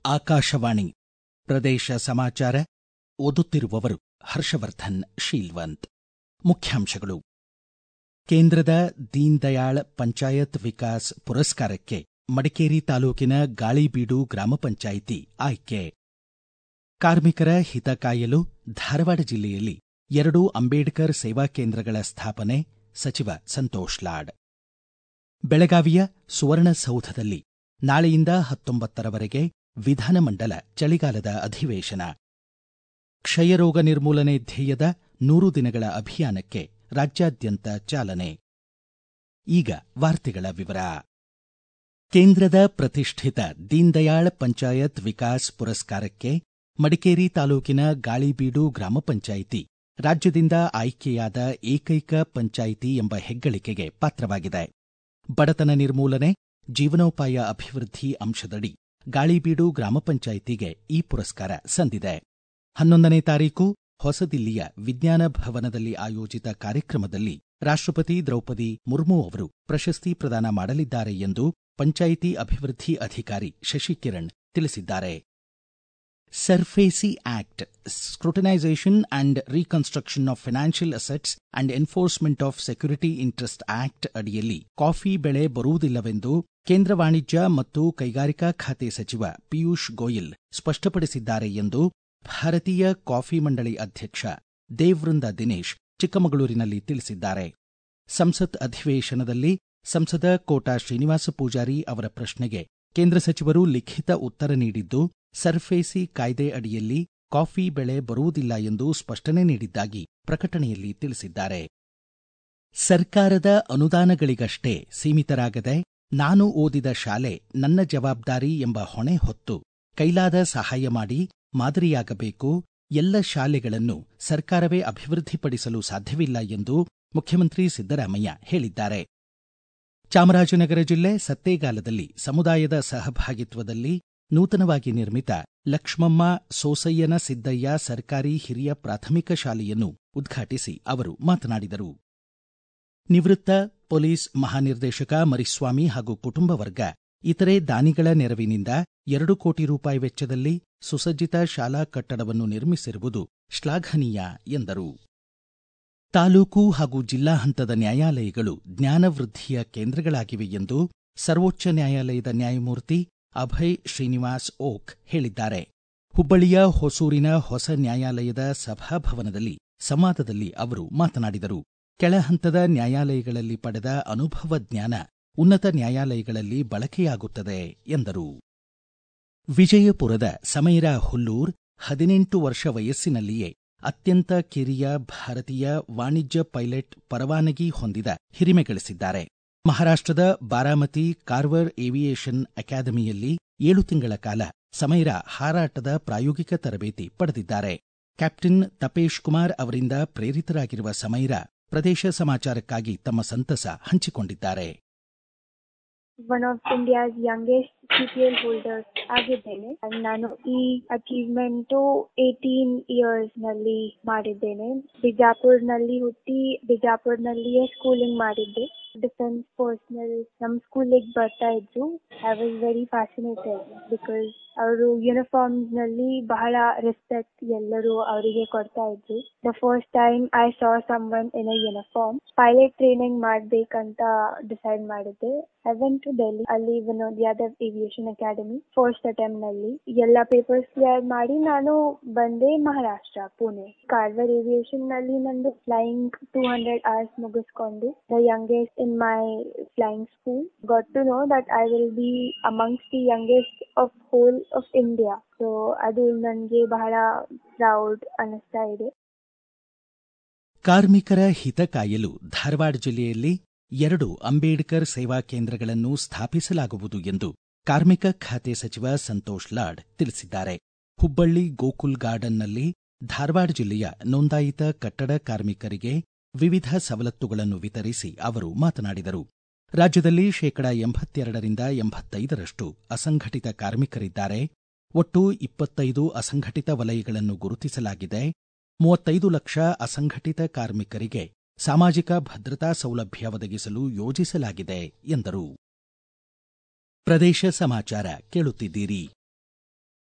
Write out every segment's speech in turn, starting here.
ಆಕಾಶವಾಣಿ ಪ್ರದೇಶ ಸಮಾಚಾರ ಓದುತ್ತಿರುವವರು ಹರ್ಷವರ್ಧನ್ ಶೀಲ್ವಂತ್ ಮುಖ್ಯಾಂಶಗಳು ಕೇಂದ್ರದ ದೀನ್ ದಯಾಳ್ ಪಂಚಾಯತ್ ವಿಕಾಸ್ ಪುರಸ್ಕಾರಕ್ಕೆ ಮಡಿಕೇರಿ ತಾಲೂಕಿನ ಗಾಳಿಬೀಡು ಗ್ರಾಮ ಪಂಚಾಯಿತಿ ಆಯ್ಕೆ ಕಾರ್ಮಿಕರ ಹಿತ ಕಾಯಲು ಧಾರವಾಡ ಜಿಲ್ಲೆಯಲ್ಲಿ ಎರಡು ಅಂಬೇಡ್ಕರ್ ಸೇವಾ ಕೇಂದ್ರಗಳ ಸ್ಥಾಪನೆ ಸಚಿವ ಸಂತೋಷ್ ಲಾಡ್ ಬೆಳಗಾವಿಯ ಸುವರ್ಣಸೌಧದಲ್ಲಿ ನಾಳೆಯಿಂದ ಹತ್ತೊಂಬತ್ತರವರೆಗೆ ವಿಧಾನಮಂಡಲ ಚಳಿಗಾಲದ ಅಧಿವೇಶನ ಕ್ಷಯರೋಗ ನಿರ್ಮೂಲನೆ ಧ್ಯೇಯದ ನೂರು ದಿನಗಳ ಅಭಿಯಾನಕ್ಕೆ ರಾಜ್ಯಾದ್ಯಂತ ಚಾಲನೆ ಈಗ ವಾರ್ತೆಗಳ ವಿವರ ಕೇಂದ್ರದ ಪ್ರತಿಷ್ಠಿತ ದೀನ್ ದಯಾಳ್ ಪಂಚಾಯತ್ ವಿಕಾಸ್ ಪುರಸ್ಕಾರಕ್ಕೆ ಮಡಿಕೇರಿ ತಾಲೂಕಿನ ಗಾಳಿಬೀಡು ಗ್ರಾಮ ಪಂಚಾಯಿತಿ ರಾಜ್ಯದಿಂದ ಆಯ್ಕೆಯಾದ ಏಕೈಕ ಪಂಚಾಯಿತಿ ಎಂಬ ಹೆಗ್ಗಳಿಕೆಗೆ ಪಾತ್ರವಾಗಿದೆ ಬಡತನ ನಿರ್ಮೂಲನೆ ಜೀವನೋಪಾಯ ಅಭಿವೃದ್ಧಿ ಅಂಶದಡಿ ಗಾಳಿಬೀಡು ಗ್ರಾಮ ಪಂಚಾಯಿತಿಗೆ ಈ ಪುರಸ್ಕಾರ ಸಂದಿದೆ ಹನ್ನೊಂದನೇ ತಾರೀಕು ಹೊಸದಿಲ್ಲಿಯ ವಿಜ್ಞಾನ ಭವನದಲ್ಲಿ ಆಯೋಜಿತ ಕಾರ್ಯಕ್ರಮದಲ್ಲಿ ರಾಷ್ಟ್ರಪತಿ ದ್ರೌಪದಿ ಮುರ್ಮು ಅವರು ಪ್ರಶಸ್ತಿ ಪ್ರದಾನ ಮಾಡಲಿದ್ದಾರೆ ಎಂದು ಪಂಚಾಯಿತಿ ಅಭಿವೃದ್ಧಿ ಅಧಿಕಾರಿ ಶಶಿಕಿರಣ್ ತಿಳಿಸಿದ್ದಾರೆ SARFAESI act scrutinisation and reconstruction of financial assets and enforcement of security interest act ಅಡಿಯಲ್ಲಿ ಕಾಫಿ ಬೆಳೆ ಬರುವುದಿಲ್ಲವೆಂದು ಕೇಂದ್ರ ವಾಣಿಜ್ಯ ಮತ್ತು ಕೈಗಾರಿಕಾ ಖಾತೆ ಸಚಿವ ಪಿಯೂಷ್ ಗೋಯಲ್ ಸ್ಪಷ್ಟಪಡಿಸಿದ್ದಾರೆ ಎಂದು ಭಾರತೀಯ ಕಾಫಿ ಮಂಡಳಿ ಅಧ್ಯಕ್ಷ ದೇವೃಂದ ದಿನೇಶ್ ಚಿಕ್ಕಮಗಳೂರಿನಲ್ಲಿ ತಿಳಿಸಿದ್ದಾರೆ ಸಂಸತ್ ಅಧಿವೇಶನದಲ್ಲಿ ಸಂಸದ ಕೋಟಾ ಶ್ರೀನಿವಾಸ ಪೂಜಾರಿ ಅವರ ಪ್ರಶ್ನೆಗೆ ಕೇಂದ್ರ ಸಚಿವರು ಲಿಖಿತ ಉತ್ತರ ನೀಡಿದ್ದು ಸರ್ಫೇಸಿ ಕಾಯ್ದೆ ಅಡಿಯಲ್ಲಿ ಕಾಫಿ ಬೆಳೆ ಬರುವುದಿಲ್ಲ ಎಂದು ಸ್ಪಷ್ಟನೆ ನೀಡಿದ್ದಾಗಿ ಪ್ರಕಟಣೆಯಲ್ಲಿ ತಿಳಿಸಿದ್ದಾರೆ ಸರ್ಕಾರದ ಅನುದಾನಗಳಿಗಷ್ಟೇ ಸೀಮಿತರಾಗದೆ ನಾನು ಓದಿದ ಶಾಲೆ ನನ್ನ ಜವಾಬ್ದಾರಿ ಎಂಬ ಹೊಣೆ ಹೊತ್ತು ಕೈಲಾದ ಸಹಾಯ ಮಾಡಿ ಮಾದರಿಯಾಗಬೇಕು ಎಲ್ಲ ಶಾಲೆಗಳನ್ನು ಸರ್ಕಾರವೇ ಅಭಿವೃದ್ಧಿಪಡಿಸಲು ಸಾಧ್ಯವಿಲ್ಲ ಎಂದು ಮುಖ್ಯಮಂತ್ರಿ ಸಿದ್ದರಾಮಯ್ಯ ಹೇಳಿದ್ದಾರೆ ಚಾಮರಾಜನಗರ ಜಿಲ್ಲೆ ಸತ್ತೇಗಾಲದಲ್ಲಿ ಸಮುದಾಯದ ಸಹಭಾಗಿತ್ವದಲ್ಲಿ ನೂತನವಾಗಿ ನಿರ್ಮಿತ ಲಕ್ಷ್ಮಮ್ಮ ಸೋಸಯ್ಯನ ಸಿದ್ದಯ್ಯ ಸರ್ಕಾರಿ ಹಿರಿಯ ಪ್ರಾಥಮಿಕ ಶಾಲೆಯನ್ನು ಉದ್ಘಾಟಿಸಿ ಅವರು ಮಾತನಾಡಿದರು ನಿವೃತ್ತ ಪೊಲೀಸ್ ಮಹಾನಿರ್ದೇಶಕ ಮರಿಸ್ವಾಮಿ ಹಾಗೂ ಕುಟುಂಬ ವರ್ಗ ಇತರೆ ದಾನಿಗಳ ನೆರವಿನಿಂದ ಎರಡು ಕೋಟಿ ರೂಪಾಯಿ ವೆಚ್ಚದಲ್ಲಿ ಸುಸಜ್ಜಿತ ಶಾಲಾ ಕಟ್ಟಡವನ್ನು ನಿರ್ಮಿಸಿರುವುದು ಶ್ಲಾಘನೀಯ ಎಂದರು ತಾಲೂಕು ಹಾಗೂ ಜಿಲ್ಲಾ ಹಂತದ ನ್ಯಾಯಾಲಯಗಳು ಜ್ಞಾನವೃದ್ಧಿಯ ಕೇಂದ್ರಗಳಾಗಿವೆ ಎಂದು ಸರ್ವೋಚ್ಚ ನ್ಯಾಯಾಲಯದ ನ್ಯಾಯಮೂರ್ತಿ ಅಭಯ್ ಶ್ರೀನಿವಾಸ್ ಓಕ್ ಹೇಳಿದ್ದಾರೆ ಹುಬ್ಬಳ್ಳಿಯ ಹೊಸೂರಿನ ಹೊಸ ನ್ಯಾಯಾಲಯದ ಸಭಾಭವನದಲ್ಲಿ ಸಂವಾದದಲ್ಲಿ ಅವರು ಮಾತನಾಡಿದರು ಕೆಳಹಂತದ ನ್ಯಾಯಾಲಯಗಳಲ್ಲಿ ಪಡೆದ ಅನುಭವ ಜ್ಞಾನ ಉನ್ನತ ನ್ಯಾಯಾಲಯಗಳಲ್ಲಿ ಬಳಕೆಯಾಗುತ್ತದೆ ಎಂದರು ವಿಜಯಪುರದ ಸಮೈರಾ ಹುಲ್ಲೂರ್ ಹದಿನೆಂಟು ವರ್ಷ ವಯಸ್ಸಿನಲ್ಲಿಯೇ ಅತ್ಯಂತ ಕಿರಿಯ ಭಾರತೀಯ ವಾಣಿಜ್ಯ ಪೈಲಟ್ ಪರವಾನಗಿ ಹೊಂದಿದ ಹಿರಿಮೆ ಗಳಿಸಿದ್ದಾರೆ ಮಹಾರಾಷ್ಟ್ರದ ಬಾರಾಮತಿ ಕಾರ್ವರ್ ಏವಿಯೇಷನ್ ಅಕಾಡೆಮಿಯಲ್ಲಿ ಏಳು ತಿಂಗಳ ಕಾಲ ಸಮೈರಾ ಹಾರಾಟದ ಪ್ರಾಯೋಗಿಕ ತರಬೇತಿ ಪಡೆದಿದ್ದಾರೆ ಕ್ಯಾಪ್ಟನ್ ತಪೇಶ್ ಕುಮಾರ್ ಅವರಿಂದ ಪ್ರೇರಿತರಾಗಿರುವ ಸಮೈರಾ ಪ್ರದೇಶ ಸಮಾಚಾರಕ್ಕಾಗಿ ತಮ್ಮ ಸಂತಸ ಹಂಚಿಕೊಂಡಿದ್ದಾರೆ one of India's youngest CPL holders ಆಗಿದ್ದೇನೆ ನಾನು ಈ ಅಚೀವ್ಮೆಂಟ್ ಏಟೀನ್ ಇಯರ್ಸ್ ನಲ್ಲಿ ಮಾಡಿದ್ದೇನೆ ಬಿಜಾಪುರ್ನಲ್ಲಿ ಹುಟ್ಟಿ ಬಿಜಾಪುರ್ನಲ್ಲಿಯೇ ಸ್ಕೂಲಿಂಗ್ ಮಾಡಿದ್ದೆ ಡಿಫೆನ್ಸ್ ಪರ್ಸನಲ್ ನಮ್ಮ ಸ್ಕೂಲಿಗೆ ಬರ್ತಾ ಇದ್ರು I was very fascinated because ಅವರು ಯೂನಿಫಾರ್ಮ್ಸ್ ನಲ್ಲಿ ಬಹಳ ರೆಸ್ಪೆಕ್ಟ್ ಎಲ್ಲರೂ ಅವರಿಗೆ ಕೊಡ್ತಾ ಇದ್ರು the first time I saw someone in a uniform pilot training ಮಾಡ್ಬೇಕಂತ ಡಿಸೈಡ್ ಮಾಡಿದ್ದೆ ಐ ವೆಂಟ್ ಟು ಡೆಲ್ಲಿ ಅಲ್ಲಿ Vinod Yadav aviation academy first attempt ನಲ್ಲಿ ಎಲ್ಲ ಪೇಪರ್ಸ್ ಕ್ಲಿಯರ್ ಮಾಡಿ ನಾನು ಬಂದೆ ಮಹಾರಾಷ್ಟ್ರ ಪುಣೆ ಕಾರ್ವರ್ ಏವಿಯೇಷನ್ ನಲ್ಲಿ ನಂದು ಫ್ಲೈಯಿಂಗ್ ಟೂ ಹಂಡ್ರೆಡ್ ಅವರ್ಸ್ ಮುಗಿಸ್ಕೊಂಡು the youngest in my flying school got to know that I will be amongst the youngest of whole of India so ಅದು ನನಗೆ ಬಹಳ ಪ್ರೌಡ್ ಅನ್ನಿಸ್ತಾ ಇದೆ ಕಾರ್ಮಿಕರ ಹಿತ ಕಾಯಲು ಧಾರವಾಡ ಜಿಲ್ಲೆಯಲ್ಲಿ ಎರಡು ಅಂಬೇಡ್ಕರ್ ಸೇವಾ ಕೇಂದ್ರಗಳನ್ನು ಸ್ಥಾಪಿಸಲಾಗುವುದು ಎಂದು ಕಾರ್ಮಿಕ ಖಾತೆ ಸಚಿವ ಸಂತೋಷ್ ಲಾಡ್ ತಿಳಿಸಿದ್ದಾರೆ ಹುಬ್ಬಳ್ಳಿ ಗೋಕುಲ್ ಗಾರ್ಡನ್ನಲ್ಲಿ ಧಾರವಾಡ ಜಿಲ್ಲೆಯ ನೋಂದಾಯಿತ ಕಟ್ಟಡ ಕಾರ್ಮಿಕರಿಗೆ ವಿವಿಧ ಸವಲತ್ತುಗಳನ್ನು ವಿತರಿಸಿ ಅವರು ಮಾತನಾಡಿದರು ರಾಜ್ಯದಲ್ಲಿ ಶೇಕಡ ಎಂಬತ್ತೆರಡರಿಂದ ಎಂಬತ್ತೈದರಷ್ಟು ಅಸಂಘಟಿತ ಕಾರ್ಮಿಕರಿದ್ದಾರೆ ಒಟ್ಟು ಇಪ್ಪತ್ತೈದು ಅಸಂಘಟಿತ ವಲಯಗಳನ್ನು ಗುರುತಿಸಲಾಗಿದೆ ಮೂವತ್ತೈದು ಲಕ್ಷ ಅಸಂಘಟಿತ ಕಾರ್ಮಿಕರಿಗೆ ಸಾಮಾಜಿಕ ಭದ್ರತಾ ಸೌಲಭ್ಯ ಒದಗಿಸಲು ಯೋಜಿಸಲಾಗಿದೆ ಎಂದರು ಪ್ರದೇಶ ಸಮಾಚಾರ ಕೇಳುತ್ತಿದ್ದೀರಿ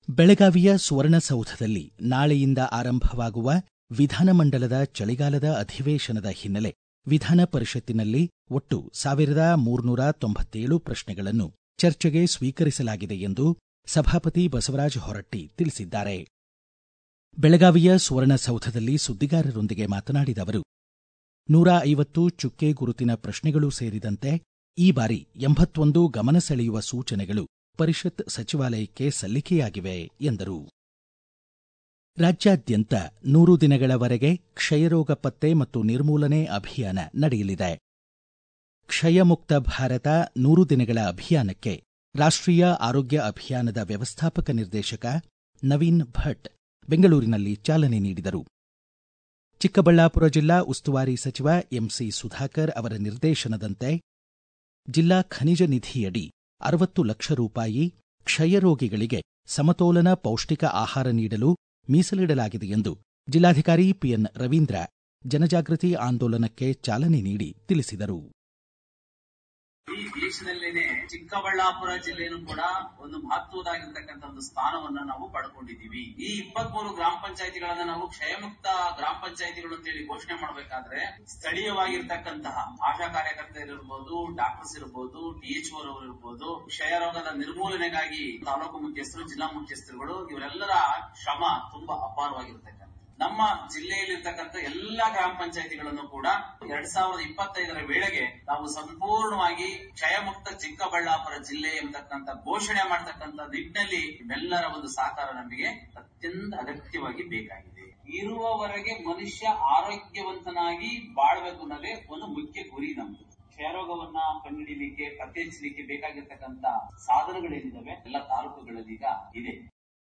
ಬೆಳಗಾವಿಯ ಸುವರ್ಣಸೌಧದಲ್ಲಿ ನಾಳೆಯಿಂದ ಆರಂಭವಾಗುವ ವಿಧಾನಮಂಡಲದ ಚಳಿಗಾಲದ ಅಧಿವೇಶನದ ಹಿನ್ನೆಲೆ ವಿಧಾನ ಪರಿಷತ್ತಿನಲ್ಲಿ ಒಟ್ಟು ಸಾವಿರದ ಮೂರ್ನೂರ ತೊಂಬತ್ತೇಳು ಪ್ರಶ್ನೆಗಳನ್ನು ಚರ್ಚೆಗೆ ಸ್ವೀಕರಿಸಲಾಗಿದೆ ಎಂದು ಸಭಾಪತಿ ಬಸವರಾಜ ಹೊರಟ್ಟಿ ತಿಳಿಸಿದ್ದಾರೆ ಬೆಳಗಾವಿಯ ಸುವರ್ಣಸೌಧದಲ್ಲಿ ಸುದ್ದಿಗಾರರೊಂದಿಗೆ ಮಾತನಾಡಿದ ಅವರು ನೂರ ಐವತ್ತು ಚುಕ್ಕೆ ಗುರುತಿನ ಪ್ರಶ್ನೆಗಳು ಸೇರಿದಂತೆ ಈ ಬಾರಿ ಎಂಬತ್ತೊಂದು ಗಮನ ಸೆಳೆಯುವ ಸೂಚನೆಗಳು ಪರಿಷತ್ ಸಚಿವಾಲಯಕ್ಕೆ ಸಲ್ಲಿಕೆಯಾಗಿವೆ ಎಂದರು ರಾಜ್ಯಾದ್ಯಂತ ನೂರು ದಿನಗಳವರೆಗೆ ಕ್ಷಯರೋಗ ಪತ್ತೆ ಮತ್ತು ನಿರ್ಮೂಲನೆ ಅಭಿಯಾನ ನಡೆಯಲಿದೆ ಕ್ಷಯಮುಕ್ತ ಭಾರತ ನೂರು ದಿನಗಳ ಅಭಿಯಾನಕ್ಕೆ ರಾಷ್ಟ್ರೀಯ ಆರೋಗ್ಯ ಅಭಿಯಾನದ ವ್ಯವಸ್ಥಾಪಕ ನಿರ್ದೇಶಕ ನವೀನ್ ಭಟ್ ಬೆಂಗಳೂರಿನಲ್ಲಿ ಚಾಲನೆ ನೀಡಿದರು ಚಿಕ್ಕಬಳ್ಳಾಪುರ ಜಿಲ್ಲಾ ಉಸ್ತುವಾರಿ ಸಚಿವ ಎಂಸಿ ಸುಧಾಕರ್ ಅವರ ನಿರ್ದೇಶನದಂತೆ ಜಿಲ್ಲಾ ಖನಿಜ ನಿಧಿಯಡಿ ಅರವತ್ತು ಲಕ್ಷ ರೂಪಾಯಿ ಕ್ಷಯರೋಗಿಗಳಿಗೆ ಸಮತೋಲನ ಪೌಷ್ಟಿಕ ಆಹಾರ ನೀಡಲು ಮೀಸಲಿಡಲಾಗಿದೆ ಎಂದು ಜಿಲ್ಲಾಧಿಕಾರಿ ಪಿಎನ್ ರವೀಂದ್ರ ಜನಜಾಗೃತಿ ಆಂದೋಲನಕ್ಕೆ ಚಾಲನೆ ನೀಡಿ ತಿಳಿಸಿದರು ಈ ದೇಶದಲ್ಲೇನೆ ಚಿಕ್ಕಬಳ್ಳಾಪುರ ಜಿಲ್ಲೆನೂ ಕೂಡ ಒಂದು ಮಹತ್ವದಾಗಿರ್ತಕ್ಕಂಥ ಒಂದು ಸ್ಥಾನವನ್ನ ನಾವು ಪಡ್ಕೊಂಡಿದ್ದೀವಿ ಈ ಇಪ್ಪತ್ಮೂರು ಗ್ರಾಮ ಪಂಚಾಯತಿಗಳನ್ನ ನಾವು ಕ್ಷಯಮುಕ್ತ ಗ್ರಾಮ ಪಂಚಾಯತಿಗಳು ಅಂತೇಳಿ ಘೋಷಣೆ ಮಾಡಬೇಕಾದ್ರೆ ಸ್ಥಳೀಯವಾಗಿರ್ತಕ್ಕಂತಹ ಆಶಾ ಕಾರ್ಯಕರ್ತರಿರ್ಬೋದು ಡಾಕ್ಟರ್ಸ್ ಇರ್ಬೋದು ಡಿಎಚ್ಒ ರವರು ಇರ್ಬೋದು ಕ್ಷಯ ರೋಗದ ನಿರ್ಮೂಲನೆಗಾಗಿ ತಾಲೂಕು ಮುಖ್ಯಸ್ಥರು ಜಿಲ್ಲಾ ಮುಖ್ಯಸ್ಥರುಗಳು ಇವರೆಲ್ಲರ ಶ್ರಮ ತುಂಬಾ ಅಪಾರವಾಗಿರ್ತಕ್ಕಂಥ ನಮ್ಮ ಜಿಲ್ಲೆಯಲ್ಲಿರ್ತಕ್ಕಂಥ ಎಲ್ಲಾ ಗ್ರಾಮ ಪಂಚಾಯತಿಗಳನ್ನು ಕೂಡ ಎರಡ್ ಸಾವಿರದ ಇಪ್ಪತ್ತೈದರ ವೇಳೆಗೆ ನಾವು ಸಂಪೂರ್ಣವಾಗಿ ಕ್ಷಯಮುಕ್ತ ಚಿಕ್ಕಬಳ್ಳಾಪುರ ಜಿಲ್ಲೆ ಎಂಬತಕ್ಕಂಥ ಘೋಷಣೆ ಮಾಡತಕ್ಕಂಥ ನಿಟ್ಟಿನಲ್ಲಿ ನಿಮ್ಮೆಲ್ಲರ ಒಂದು ಸಹಕಾರ ನಮಗೆ ಅತ್ಯಂತ ಅಗತ್ಯವಾಗಿ ಬೇಕಾಗಿದೆ ಇರುವವರೆಗೆ ಮನುಷ್ಯ ಆರೋಗ್ಯವಂತನಾಗಿ ಬಾಳ್ಬೇಕು ಅನ್ನೋದೇ ಒಂದು ಮುಖ್ಯ ಗುರಿ ನಮ್ದು ಕ್ಷಯರೋಗವನ್ನ ಕಂಡುಹಿಡಿಯಲಿಕ್ಕೆ ಪತ್ತೆ ಹಚ್ಚಲಿಕ್ಕೆ ಬೇಕಾಗಿರ್ತಕ್ಕಂಥ ಸಾಧನಗಳೇನಿದಾವೆ ಎಲ್ಲ ತಾಲೂಕುಗಳಲ್ಲಿ ಈಗ ಇದೆ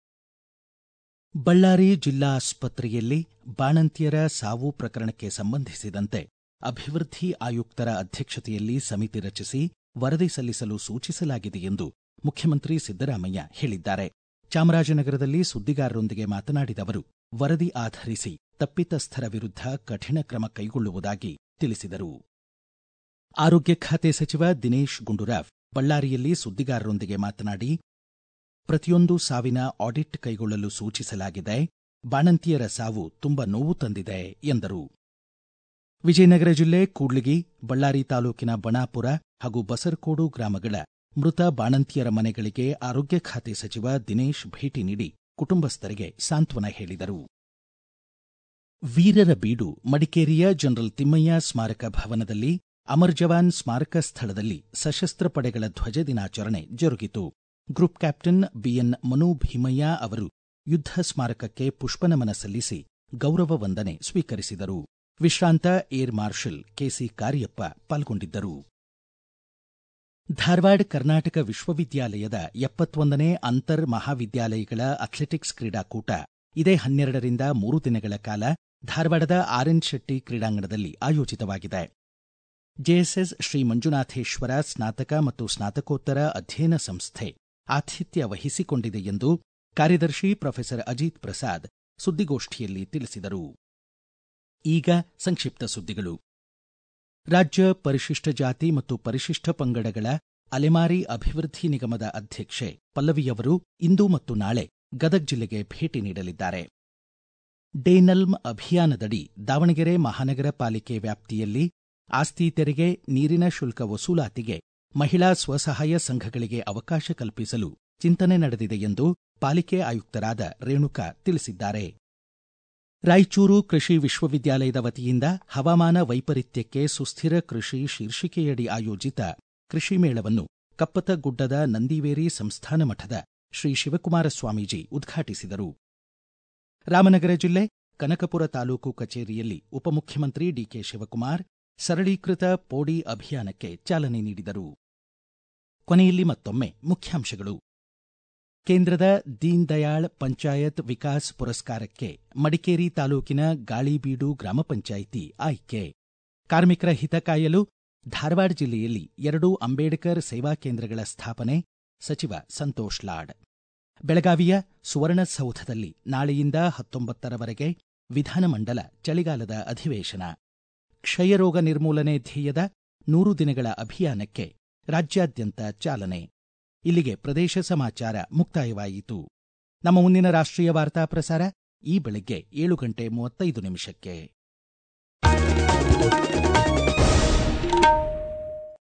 ಬಳ್ಳಾರಿ ಜಿಲ್ಲಾ ಆಸ್ಪತ್ರೆಯಲ್ಲಿ ಬಾಣಂತಿಯರ ಸಾವು ಪ್ರಕರಣಕ್ಕೆ ಸಂಬಂಧಿಸಿದಂತೆ ಅಭಿವೃದ್ಧಿ ಆಯುಕ್ತರ ಅಧ್ಯಕ್ಷತೆಯಲ್ಲಿ ಸಮಿತಿ ರಚಿಸಿ ವರದಿ ಸಲ್ಲಿಸಲು ಸೂಚಿಸಲಾಗಿದೆ ಎಂದು ಮುಖ್ಯಮಂತ್ರಿ ಸಿದ್ದರಾಮಯ್ಯ ಹೇಳಿದ್ದಾರೆ ಚಾಮರಾಜನಗರದಲ್ಲಿ ಸುದ್ದಿಗಾರರೊಂದಿಗೆ ಮಾತನಾಡಿದ ಅವರು ವರದಿ ಆಧರಿಸಿ ತಪ್ಪಿತಸ್ಥರ ವಿರುದ್ಧ ಕಠಿಣ ಕ್ರಮ ಕೈಗೊಳ್ಳುವುದಾಗಿ ತಿಳಿಸಿದರು ಆರೋಗ್ಯ ಖಾತೆ ಸಚಿವ ದಿನೇಶ್ ಗುಂಡೂರಾವ್ ಬಳ್ಳಾರಿಯಲ್ಲಿ ಸುದ್ದಿಗಾರರೊಂದಿಗೆ ಮಾತನಾಡಿ ಪ್ರತಿಯೊಂದು ಸಾವಿನ ಆಡಿಟ್ ಕೈಗೊಳ್ಳಲು ಸೂಚಿಸಲಾಗಿದೆ ಬಾಣಂತಿಯರ ಸಾವು ತುಂಬ ನೋವು ತಂದಿದೆ ಎಂದರು ವಿಜಯನಗರ ಜಿಲ್ಲೆ ಕೂಡ್ಲಿಗಿ ಬಳ್ಳಾರಿ ತಾಲೂಕಿನ ಬಣಾಪುರ ಹಾಗೂ ಬಸರಕೋಡು ಗ್ರಾಮಗಳ ಮೃತ ಬಾಣಂತಿಯರ ಮನೆಗಳಿಗೆ ಆರೋಗ್ಯ ಖಾತೆ ಸಚಿವ ದಿನೇಶ್ ಭೇಟಿ ನೀಡಿ ಕುಟುಂಬಸ್ಥರಿಗೆ ಸಾಂತ್ವನ ಹೇಳಿದರು ವೀರರ ಬೀಡು ಮಡಿಕೇರಿಯ ಜನರಲ್ ತಿಮ್ಮಯ್ಯ ಸ್ಮಾರಕ ಭವನದಲ್ಲಿ ಅಮರ್ ಜವಾನ್ ಸ್ಮಾರಕ ಸ್ಥಳದಲ್ಲಿ ಸಶಸ್ತ್ರ ಪಡೆಗಳ ಧ್ವಜ ದಿನಾಚರಣೆ ಜರುಗಿತು group captain BN Manu Bheemaiah ಅವರು ಯುದ್ಧ ಸ್ಮಾರಕಕ್ಕೆ ಪುಷ್ಪನಮನ ಸಲ್ಲಿಸಿ ಗೌರವ ವಂದನೆ ಸ್ವೀಕರಿಸಿದರು ವಿಶ್ರಾಂತ ಏರ್ ಮಾರ್ಷಲ್ ಕೆಸಿ ಕಾರ್ಯಪ್ಪ ಪಾಲ್ಗೊಂಡಿದ್ದರು ಧಾರವಾಡ ಕರ್ನಾಟಕ ವಿಶ್ವವಿದ್ಯಾಲಯದ ಎಪ್ಪತ್ತೊಂದನೇ ಅಂತರ್ ಮಹಾವಿದ್ಯಾಲಯಗಳ ಅಥ್ಲೆಟಿಕ್ಸ್ ಕ್ರೀಡಾಕೂಟ ಇದೇ ಹನ್ನೆರಡರಿಂದ ಮೂರು ದಿನಗಳ ಕಾಲ ಧಾರವಾಡದ ಆರ್ಎನ್ ಶೆಟ್ಟಿ ಕ್ರೀಡಾಂಗಣದಲ್ಲಿ ಆಯೋಜಿತವಾಗಿದೆ ಜೆಎಸ್ಎಸ್ ಶ್ರೀ ಮಂಜುನಾಥೇಶ್ವರ ಸ್ನಾತಕ ಮತ್ತು ಸ್ನಾತಕೋತ್ತರ ಅಧ್ಯಯನ ಸಂಸ್ಥೆ ಆತಿಥ್ಯ ವಹಿಸಿಕೊಂಡಿದೆ ಎಂದು ಕಾರ್ಯದರ್ಶಿ ಪ್ರೊಫೆಸರ್ ಅಜಿತ್ ಪ್ರಸಾದ್ ಸುದ್ದಿಗೋಷ್ಠಿಯಲ್ಲಿ ತಿಳಿಸಿದರು ಈಗ ಸಂಕ್ಷಿಪ್ತ ಸುದ್ದಿಗಳು ರಾಜ್ಯ ಪರಿಶಿಷ್ಟ ಜಾತಿ ಮತ್ತು ಪರಿಶಿಷ್ಟ ಪಂಗಡಗಳ ಅಲೆಮಾರಿ ಅಭಿವೃದ್ಧಿ ನಿಗಮದ ಅಧ್ಯಕ್ಷೆ ಪಲ್ಲವಿಯವರು ಇಂದು ಮತ್ತು ನಾಳೆ ಗದಗ ಜಿಲ್ಲೆಗೆ ಭೇಟಿ ನೀಡಲಿದ್ದಾರೆ ಡೇನಲ್ಮ್ ಅಭಿಯಾನದಡಿ ದಾವಣಗೆರೆ ಮಹಾನಗರ ಪಾಲಿಕೆ ವ್ಯಾಪ್ತಿಯಲ್ಲಿ ಆಸ್ತಿ ತೆರಿಗೆ ನೀರಿನ ಶುಲ್ಕ ವಸೂಲಾತಿಗೆ ಮಹಿಳಾ ಸ್ವಸಹಾಯ ಸಂಘಗಳಿಗೆ ಅವಕಾಶ ಕಲ್ಪಿಸಲು ಚಿಂತನೆ ನಡೆದಿದೆ ಎಂದು ಪಾಲಿಕೆ ಆಯುಕ್ತರಾದ ರೇಣುಕಾ ತಿಳಿಸಿದ್ದಾರೆ ರಾಯಚೂರು ಕೃಷಿ ವಿಶ್ವವಿದ್ಯಾಲಯದ ವತಿಯಿಂದ ಹವಾಮಾನ ವೈಪರೀತ್ಯಕ್ಕೆ ಸುಸ್ಥಿರ ಕೃಷಿ ಶೀರ್ಷಿಕೆಯಡಿ ಆಯೋಜಿತ ಕೃಷಿ ಮೇಳವನ್ನು ಕಪ್ಪತಗುಡ್ಡದ ನಂದಿವೇರಿ ಸಂಸ್ಥಾನ ಮಠದ ಶ್ರೀ ಶಿವಕುಮಾರ ಸ್ವಾಮೀಜಿ ಉದ್ಘಾಟಿಸಿದರು ರಾಮನಗರ ಜಿಲ್ಲೆ ಕನಕಪುರ ತಾಲೂಕು ಕಚೇರಿಯಲ್ಲಿ ಉಪಮುಖ್ಯಮಂತ್ರಿ ಡಿಕೆ ಶಿವಕುಮಾರ್ ಸರಳೀಕೃತ ಪೋಡಿ ಅಭಿಯಾನಕ್ಕೆ ಚಾಲನೆ ನೀಡಿದರು ಕೊನೆಯಲ್ಲಿ ಮತ್ತೊಮ್ಮೆ ಮುಖ್ಯಾಂಶಗಳು ಕೇಂದ್ರದ ದೀನ್ ದಯಾಳ್ ಪಂಚಾಯತ್ ವಿಕಾಸ್ ಪುರಸ್ಕಾರಕ್ಕೆ ಮಡಿಕೇರಿ ತಾಲೂಕಿನ ಗಾಳಿಬೀಡು ಗ್ರಾಮ ಪಂಚಾಯಿತಿ ಆಯ್ಕೆ ಕಾರ್ಮಿಕರ ಹಿತ ಕಾಯಲು ಧಾರವಾಡ ಜಿಲ್ಲೆಯಲ್ಲಿ ಎರಡು ಅಂಬೇಡ್ಕರ್ ಸೇವಾ ಕೇಂದ್ರಗಳ ಸ್ಥಾಪನೆ ಸಚಿವ ಸಂತೋಷ್ ಲಾಡ್ ಬೆಳಗಾವಿಯ ಸುವರ್ಣಸೌಧದಲ್ಲಿ ನಾಳೆಯಿಂದ ಹತ್ತೊಂಬತ್ತರವರೆಗೆ ವಿಧಾನಮಂಡಲ ಚಳಿಗಾಲದ ಅಧಿವೇಶನ ಕ್ಷಯರೋಗ ನಿರ್ಮೂಲನೆ ಧ್ಯೇಯದ ನೂರು ದಿನಗಳ ಅಭಿಯಾನಕ್ಕೆ ರಾಜ್ಯಾದ್ಯಂತ ಚಾಲನೆ ಇಲ್ಲಿಗೆ ಪ್ರದೇಶ ಸಮಾಚಾರ ಮುಕ್ತಾಯವಾಯಿತು ನಮ್ಮ ಮುಂದಿನ ರಾಷ್ಟ್ರೀಯ ವಾರ್ತಾ ಪ್ರಸಾರ ಈ ಬೆಳಿಗ್ಗೆ ಏಳು ಗಂಟೆ ಮೂವತ್ತೈದು ನಿಮಿಷಕ್ಕೆ